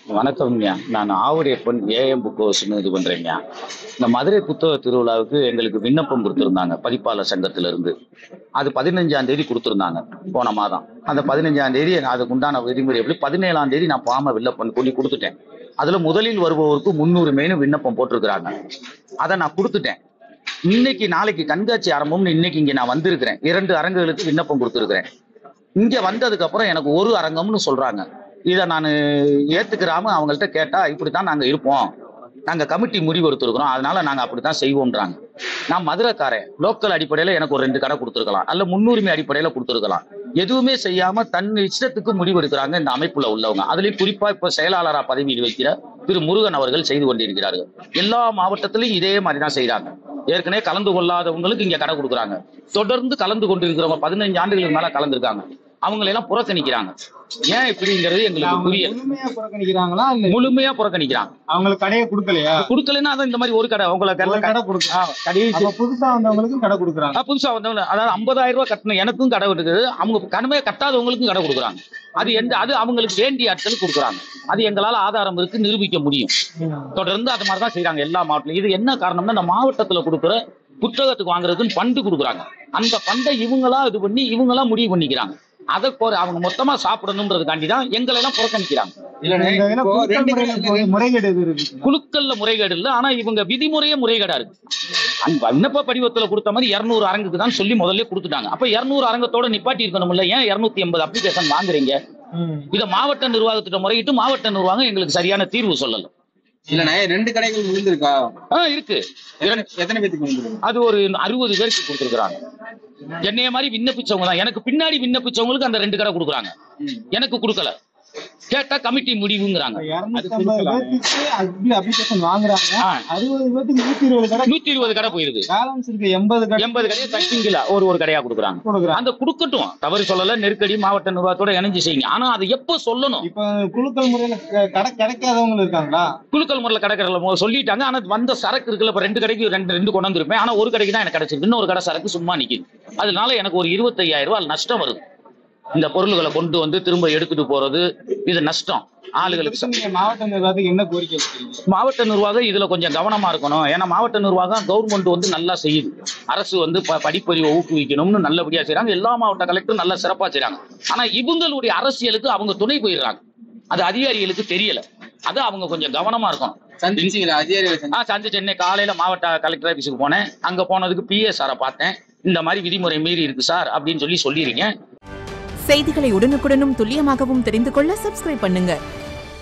வணக்கம்யா நான் Avudaiyappan AM book ஹவுஸ்னு இது பண்றேங்க இந்த மதுரை புத்தக திருவிழாவுக்கு எங்களுக்கு விண்ணப்பம் கொடுத்துருந்தாங்க பதிப்பாளர் சங்கத்துல இருந்து அது பதினஞ்சாம் தேதி கொடுத்துருந்தாங்க போன மாதம் அந்த பதினஞ்சாம் தேதி அதுக்கு உண்டான விதிமுறை எப்படி பதினேழாம் தேதி நான் ஃபார்மை வில்லப்பன் கொண்டு கொடுத்துட்டேன் அதுல முதலில் வருபவருக்கு முந்நூறு விண்ணப்பம் போட்டிருக்கிறாங்க அதை நான் கொடுத்துட்டேன் இன்னைக்கு நாளைக்கு கண்காட்சி ஆரம்பம்னு இன்னைக்கு இங்க நான் வந்திருக்கிறேன் இரண்டு அரங்குகளுக்கு விண்ணப்பம் கொடுத்துருக்கிறேன் இங்க வந்ததுக்கு அப்புறம் எனக்கு ஒரு அரங்கம்னு சொல்றாங்க இதை நான் ஏத்துக்கிறாம அவங்கள்ட்ட கேட்டா இப்படித்தான் நாங்க இருப்போம் நாங்க கமிட்டி முடிவு எடுத்திருக்கிறோம் அதனால நாங்க அப்படித்தான் செய்வோம்ன்றாங்க நான் மதுரைக்காரன் லோக்கல் அடிப்படையில எனக்கு ஒரு ரெண்டு கடை கொடுத்துருக்கலாம் அல்ல முன்னுரிமை அடிப்படையில கொடுத்துருக்கலாம் எதுவுமே செய்யாம தன் இஷ்டத்துக்கு முடிவு எடுக்கிறாங்க இந்த அமைப்புல உள்ளவங்க அதுலயும் குறிப்பா இப்ப செயலாளரா பதவியில் வைக்கிற திரு முருகன் அவர்கள் செய்து கொண்டிருக்கிறார்கள் எல்லா மாவட்டத்திலும் இதே மாதிரி தான் செய்றாங்க ஏற்கனவே கலந்து கொள்ளாதவங்களுக்கு இங்க கடை கொடுக்குறாங்க தொடர்ந்து கலந்து கொண்டிருக்கிறவங்க பதினஞ்சு ஆண்டுகளுக்கு மேல கலந்துருக்காங்க அவங்களை எல்லாம் புறக்கணிக்கிறாங்க ஏன் இப்படிங்கிறது எங்களுக்கு அவங்க புரியல முழுமையா புறக்கணிக்கிறாங்களா இல்ல முழுமையா புறக்கணிக்கிறாங்க அவங்களுக்கு கடையை கொடுக்கலையா கொடுக்கலன்னா அதான் இந்த மாதிரி ஒரு கடை உங்களை ஒரு கடை கடை கொடுக்க கடையை அப்ப புதுசா வந்தவங்களுக்கும் கடை கொடுக்குறாங்க ஆ, புதுசா வந்தவங்க அதாவது ஐம்பதாயிரம் ரூபாய் கட்டணும் எனக்கும் கடை இருக்குது அவங்க கனவே கட்டாதவங்களுக்கும் கடை கொடுக்குறாங்க அது எந்த அது அவங்களுக்கு வேண்டிய ஆட்கள் கொடுக்குறாங்க அது எங்களால ஆதாரம் இருக்கு நிரூபிக்க முடியும் தொடர்ந்து அது மாதிரி தான் செய்றாங்க எல்லா மாவட்டத்திலும் இது என்ன காரணம்னா இந்த மாவட்டத்துல கொடுக்குற புத்தகத்துக்கு வாங்குறதுக்குன்னு ஃபண்டு கொடுக்குறாங்க அந்த ஃபண்டை இவங்களா இது பண்ணி இவங்களா முடிவு பண்ணிக்கிறாங்க அதை கோர அவங்க மொத்தமா சாப்பிடணுன்றதுக்காண்டி தான் எங்களை எல்லாம் புறக்கணிக்கிறாங்க இந்த இதுல குலுக்கல் முறையில போய் முறைகேடு எது இருக்கு குழுக்கள்ல முறைகேடு இல்ல ஆனா இவங்க விதிமுறையே முறைகேடா இருக்கு அந்த விண்ணப்ப படிவத்துல கொடுத்த மாதிரி இருநூறு அரங்குக்கு தான் சொல்லி முதல்ல கொடுத்துட்டாங்க அப்ப இருநூறு அரங்கத்தோட நிப்பாட்டி இருக்கணும்ல ஏன் இருநூத்தி எண்பது அப்ளிகேஷன் வாங்குறீங்க இத மாவட்ட நிர்வாகத்திட்ட முறையிட்டு மாவட்ட நிர்வாகம் எங்களுக்கு சரியான தீர்வு சொல்லல இல்லண்ணே ரெண்டு கடைகள் விழுந்திருக்கா ஆ இருக்கு இரண்டு- எத்தனை பேத்துக்கு விழுந்திருக்கு அது ஒரு அறுபது பேருக்கு கொடுத்துருக்காங்க என்னைய மாதிரி விண்ணப்பிச்சவங்க தான் எனக்கு பின்னாடி விண்ணப்பிச்சவங்களுக்கு அந்த ரெண்டு கடை கொடுக்குறாங்க எனக்கு கொடுக்கல கேட்டா கமிட்டி முடிவுங்கிறாங்க இருநூத்தி ஐம்பது பேருக்கு அப்படி அப்ளிகேஷன் வாங்குறாங்க ஆ. அறுபது பேருக்கு நூத்தி இருபது கடை நூத்தி இருபது கடை போயிருது பேலன்ஸ் இருக்கு எண்பது கடை எண்பது கடையை தச்சிங்களா ஒரு ஒரு கடையா கொடுக்குறாங்க கொடுக்குறாங்க அந்த கொடுக்கட்டும் தவறு சொல்லல நெருக்கடி மாவட்ட நிர்வாகத்தோட இணைஞ்சு செய்யுங்க ஆனா அது எப்போ சொல்லணும் இப்ப குலுக்கல் முறையில க- கடை கிடைக்காதவங்க இருக்காங்களா குழுக்கள் முறையில் கிடைக்கிறல சொல்லிட்டாங்க ஆனா வந்த சரக்கு இருக்குல்ல இப்ப ரெண்டு கடைக்கு ரெண்டு ரெண்டு கொண்டு வந்திருப்பேன் ஆனா ஒரு கடைக்கு தான் எனக்கு கிடைச்சிருக்கு இன்னொரு கடை சரக்கு சும்மா நிக்குது அதனால எனக்கு ஒரு இருபத்தையாயிரம் ரூபாய் நஷ்டம் வருது இந்த பொருள்களை கொண்டு வந்து திரும்ப எடுத்துட்டு போறது இது நஷ்டம் ஆளுகளுக்கு ச- நீங்க மாவட்ட நிர்வாகத்துக்கு என்ன கோரிக்கை வைக்கிறீங்க மாவட்ட நிர்வாகம் இதுல கொஞ்சம் கவனமா இருக்கணும் ஏன்னா மாவட்ட நிர்வாகம் கவர்மெண்ட் வந்து நல்லா செய்யுது அரசு வந்து ப- படிப்பறிவை ஊக்குவிக்கணும்னு நல்லபடியா செய்றாங்க எல்லா மாவட்ட கலெக்டரும் நல்லா சிறப்பா செய்றாங்க ஆனா இவங்களுடைய அரசியலுக்கு அவங்க துணை போயிடுறாங்க அது அதிகாரிகளுக்கு தெரியல அது அவங்க கொஞ்சம் கவனமா இருக்கணும் சந்திச்சீங்களா அதிகாரிகளை சந்தி- நான் சந்தி சென்னை காலையில மாவட்ட கலெக்டர் ஆபீஸுக்கு போனேன் அங்க போனதுக்கு பிஎஸ் சாரை பார்த்தேன் இந்த மாதிரி விதிமுறை மீறி இருக்கு சார் அப்படின்னு சொல்லி சொல்லியிருக்கேன் செய்திகளை உடனுக்குடனும் துல்லியமாகவும் தெரிந்து கொள்ள சப்ஸ்கிரைப் பண்ணுங்க